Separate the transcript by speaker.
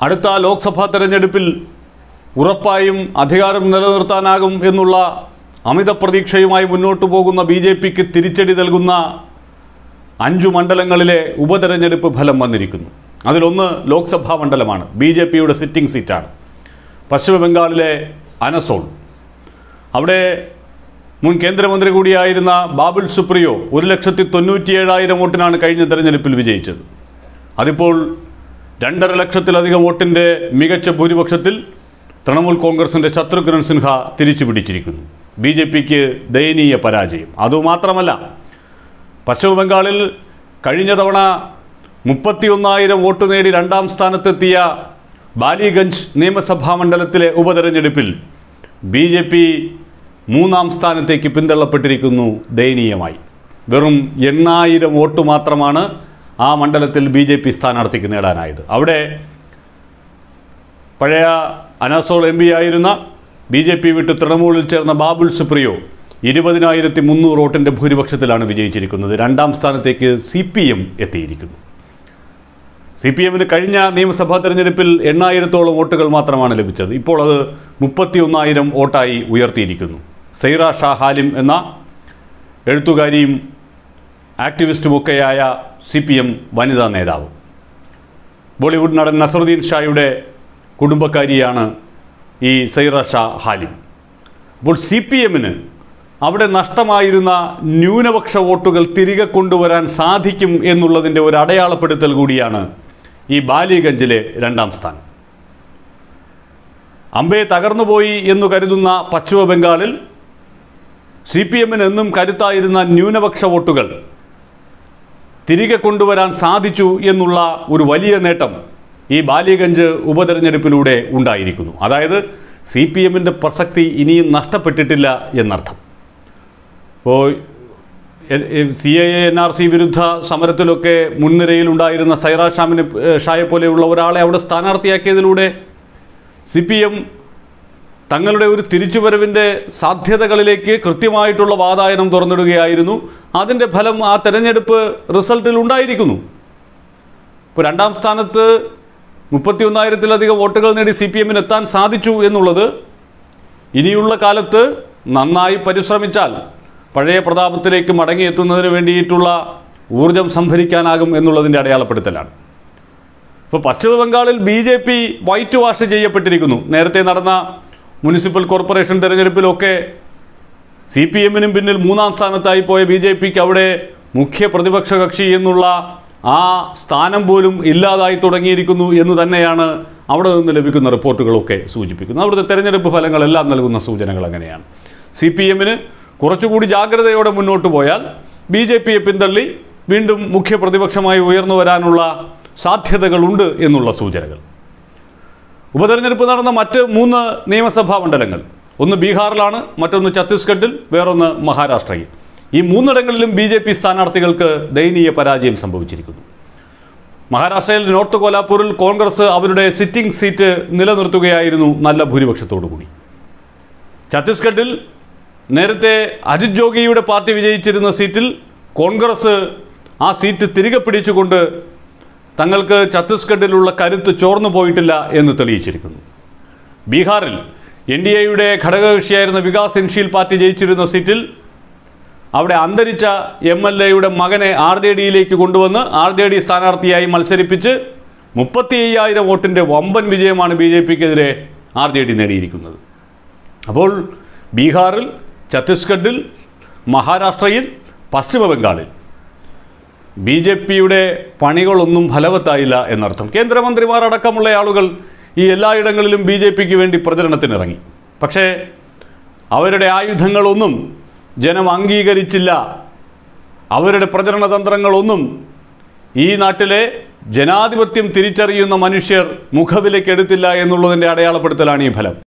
Speaker 1: അടുത്ത ലോക്സഭാ തെരഞ്ഞെടുപ്പിൽ ഉറപ്പായും അധികാരം നിലനിർത്താനാകും എന്നുള്ള അമിത പ്രതീക്ഷയുമായി മുന്നോട്ടു പോകുന്ന ബി ജെ പിക്ക് തിരിച്ചടി നൽകുന്ന അഞ്ചു മണ്ഡലങ്ങളിലെ ഉപതെരഞ്ഞെടുപ്പ് ഫലം വന്നിരിക്കുന്നു അതിലൊന്ന് ലോക്സഭാ മണ്ഡലമാണ് ബി ജെ പിയുടെ സിറ്റിംഗ് സീറ്റാണ് പശ്ചിമ ബംഗാളിലെ അനസോൾ അവിടെ മുൻ കേന്ദ്രമന്ത്രി കൂടിയായിരുന്ന ബാബുൽ സുപ്രിയോ ഒരു ലക്ഷത്തി തൊണ്ണൂറ്റിയേഴായിരം വോട്ടിനാണ് കഴിഞ്ഞ തെരഞ്ഞെടുപ്പിൽ വിജയിച്ചത് അതിപ്പോൾ രണ്ടര ലക്ഷത്തിലധികം വോട്ടിൻ്റെ മികച്ച ഭൂരിപക്ഷത്തിൽ തൃണമൂൽ കോൺഗ്രസിൻ്റെ ശത്രുഘ്നൻ സിൻഹ തിരിച്ചു പിടിച്ചിരിക്കുന്നു ബി ജെ പിക്ക് ദയനീയ പരാജയം അതുമാത്രമല്ല പശ്ചിമ ബംഗാളിൽ കഴിഞ്ഞ തവണ മുപ്പത്തിയൊന്നായിരം വോട്ട് നേടി രണ്ടാം സ്ഥാനത്തെത്തിയ ബാലിഗഞ്ച് നിയമസഭാ മണ്ഡലത്തിലെ ഉപതെരഞ്ഞെടുപ്പിൽ ബി ജെ പി മൂന്നാം സ്ഥാനത്തേക്ക് പിന്തള്ളപ്പെട്ടിരിക്കുന്നു ദയനീയമായി വെറും എണ്ണായിരം വോട്ട് മാത്രമാണ് ആ മണ്ഡലത്തിൽ ബി ജെ പി സ്ഥാനാർത്ഥിക്ക് നേടാനായത് അവിടെ പഴയ അനാസോൾ എം പി ആയിരുന്ന ബി ജെ പി വിട്ട് തൃണമൂലിൽ ചേർന്ന ബാബുൽ സുപ്രിയോ ഇരുപതിനായിരത്തി മുന്നൂറ് വോട്ടിൻ്റെ ഭൂരിപക്ഷത്തിലാണ് വിജയിച്ചിരിക്കുന്നത് രണ്ടാം സ്ഥാനത്തേക്ക് സി പി എം എത്തിയിരിക്കുന്നു സി പി എമ്മിന് കഴിഞ്ഞ നിയമസഭാ തെരഞ്ഞെടുപ്പിൽ എണ്ണായിരത്തോളം വോട്ടുകൾ മാത്രമാണ് ലഭിച്ചത് ഇപ്പോൾ അത് മുപ്പത്തി ഒന്നായിരം വോട്ടായി ഉയർത്തിയിരിക്കുന്നു സൈറ ഷാ ഹാലിം എന്ന എഴുത്തുകാരിയും ആക്ടിവിസ്റ്റുമൊക്കെയായ സി പി എം വനിതാ നേതാവ് ബോളിവുഡ് നടൻ നസറുദ്ദീൻ ഷായുടെ കുടുംബക്കാരിയാണ് ഈ സൈറ ഷാ ഹാലിം അപ്പോൾ സി പി എമ്മിന് അവിടെ നഷ്ടമായിരുന്ന ന്യൂനപക്ഷ വോട്ടുകൾ തിരികെ കൊണ്ടുവരാൻ സാധിക്കും എന്നുള്ളതിൻ്റെ ഒരു അടയാളപ്പെടുത്തൽ കൂടിയാണ് ഈ ബാലിഗഞ്ചിലെ രണ്ടാം സ്ഥാനം അമ്പെ തകർന്നുപോയി എന്ന് കരുതുന്ന പശ്ചിമ ബംഗാളിൽ സി പി എമ്മിന് എന്നും കരുത്തായിരുന്ന ന്യൂനപക്ഷ വോട്ടുകൾ തിരികെ കൊണ്ടുവരാൻ സാധിച്ചു എന്നുള്ള ഒരു വലിയ നേട്ടം ഈ ബാലിഗഞ്ച് ഉപതെരഞ്ഞെടുപ്പിലൂടെ ഉണ്ടായിരിക്കുന്നു അതായത് സി പി എമ്മിൻ്റെ പ്രസക്തി ഇനിയും നഷ്ടപ്പെട്ടിട്ടില്ല എന്നർത്ഥം ഇപ്പോൾ C A N R C വിരുദ്ധ സമരത്തിലൊക്കെ മുൻനിരയിലുണ്ടായിരുന്ന സൈറ ഷാമിനെ ഏഹ്, ഷായെ പോലെയുള്ള ഒരാളെ അവിടെ സ്ഥാനാർത്ഥിയാക്കിയതിലൂടെ സി പി എം തങ്ങളുടെ ഒരു തിരിച്ചുവരവിൻ്റെ സാധ്യതകളിലേക്ക് കൃത്യമായിട്ടുള്ള വാതായനം തുറന്നിടുകയായിരുന്നു അതിൻ്റെ ഫലം ആ തെരഞ്ഞെടുപ്പ് റിസൾട്ടിൽ ഉണ്ടായിരിക്കുന്നു ഇപ്പോൾ രണ്ടാം സ്ഥാനത്ത് മുപ്പത്തിയൊന്നായിരത്തിലധികം വോട്ടുകൾ നേടി സി പി എമ്മിന് എത്താൻ സാധിച്ചു എന്നുള്ളത് ഇനിയുള്ള കാലത്ത് നന്നായി പരിശ്രമിച്ചാൽ പഴയ പ്രതാപത്തിലേക്ക് മടങ്ങിയെത്തുന്നതിന് വേണ്ടിയിട്ടുള്ള ഊർജം സംഭരിക്കാനാകും എന്നുള്ളതിൻ്റെ അടയാളപ്പെടുത്തലാണ് ഇപ്പോൾ പശ്ചിമ ബംഗാളിൽ B J P whitewash ചെയ്യപ്പെട്ടിരിക്കുന്നു നേരത്തെ നടന്ന മുനിസിപ്പൽ കോർപ്പറേഷൻ തെരഞ്ഞെടുപ്പിലൊക്കെ സി പി എമ്മിനും പിന്നിൽ മൂന്നാം സ്ഥാനത്തായി പോയ ബി ജെ പിക്ക് അവിടെ മുഖ്യ പ്രതിപക്ഷ കക്ഷി എന്നുള്ള ആ സ്ഥാനം പോലും ഇല്ലാതായി തുടങ്ങിയിരിക്കുന്നു എന്ന് തന്നെയാണ് അവിടെ നിന്ന് ലഭിക്കുന്ന റിപ്പോർട്ടുകളൊക്കെ സൂചിപ്പിക്കുന്നത് അവിടുത്തെ തെരഞ്ഞെടുപ്പ് ഫലങ്ങളെല്ലാം നൽകുന്ന സൂചനകൾ അങ്ങനെയാണ് സി പി എമ്മിന് കുറച്ചുകൂടി ജാഗ്രതയോടെ മുന്നോട്ട് പോയാൽ ബി ജെ പിയെ പിന്തള്ളി വീണ്ടും മുഖ്യ പ്രതിപക്ഷമായി ഉയർന്നു വരാനുള്ള സാധ്യതകളുണ്ട് എന്നുള്ള സൂചനകൾ ഉപതെരഞ്ഞെടുപ്പ് നടന്ന മറ്റ് മൂന്ന് നിയമസഭാ മണ്ഡലങ്ങൾ ഒന്ന് ബീഹാറിലാണ് മറ്റൊന്ന് ഛത്തീസ്ഗഡിൽ വേറൊന്ന് മഹാരാഷ്ട്രയിൽ ഈ മൂന്നിടങ്ങളിലും ബി ജെ പി സ്ഥാനാർത്ഥികൾക്ക് ദയനീയ പരാജയം സംഭവിച്ചിരിക്കുന്നു മഹാരാഷ്ട്രയിൽ നോർത്ത് കോലാപൂരിൽ കോൺഗ്രസ് അവരുടെ സിറ്റിംഗ് സീറ്റ് നിലനിർത്തുകയായിരുന്നു നല്ല ഭൂരിപക്ഷത്തോടു കൂടി ഛത്തീസ്ഗഡിൽ നേരത്തെ അജിത് ജോഗിയുടെ പാർട്ടി വിജയിച്ചിരുന്ന സീറ്റിൽ കോൺഗ്രസ് ആ സീറ്റ് തിരികെ പിടിച്ചുകൊണ്ട് തങ്ങൾക്ക് ഛത്തീസ്ഗഡിലുള്ള കരുത്ത് ചോർന്നു പോയിട്ടില്ല എന്ന് തെളിയിച്ചിരിക്കുന്നു ബീഹാറിൽ എൻ ഡി എയുടെ ഘടകകക്ഷിയായിരുന്ന വികാസ് ഇൻഷീൽ പാർട്ടി ജയിച്ചിരുന്ന സീറ്റിൽ അവിടെ അന്തരിച്ച എം എൽ എയുടെ മകനെ ആർ ജെ ഡിയിലേക്ക് കൊണ്ടുവന്ന് ആർ ജെ ഡി സ്ഥാനാർത്ഥിയായി മത്സരിപ്പിച്ച് മുപ്പത്തി അയ്യായിരം വോട്ടിൻ്റെ വമ്പൻ വിജയമാണ് ബി ജെ പിക്കെതിരെ ആർ ജെ ഡി നേടിയിരിക്കുന്നത് അപ്പോൾ ബീഹാറിൽ ഛത്തീസ്ഗഡിൽ മഹാരാഷ്ട്രയിൽ പശ്ചിമ ബംഗാളിൽ ബി ജെ പിയുടെ പണികളൊന്നും ഫലവത്തായില്ല എന്നർത്ഥം കേന്ദ്രമന്ത്രിമാർ അടക്കമുള്ള ആളുകൾ ഈ എല്ലായിടങ്ങളിലും ബി ജെ പിക്ക് വേണ്ടി പ്രചരണത്തിനിറങ്ങി പക്ഷേ അവരുടെ ആയുധങ്ങളൊന്നും ജനം അംഗീകരിച്ചില്ല അവരുടെ പ്രചരണ തന്ത്രങ്ങളൊന്നും ഈ നാട്ടിലെ ജനാധിപത്യം തിരിച്ചറിയുന്ന മനുഷ്യർ മുഖവിലേക്കെടുത്തില്ല എന്നുള്ളതിൻ്റെ അടയാളപ്പെടുത്തലാണ് ഈ ഫലം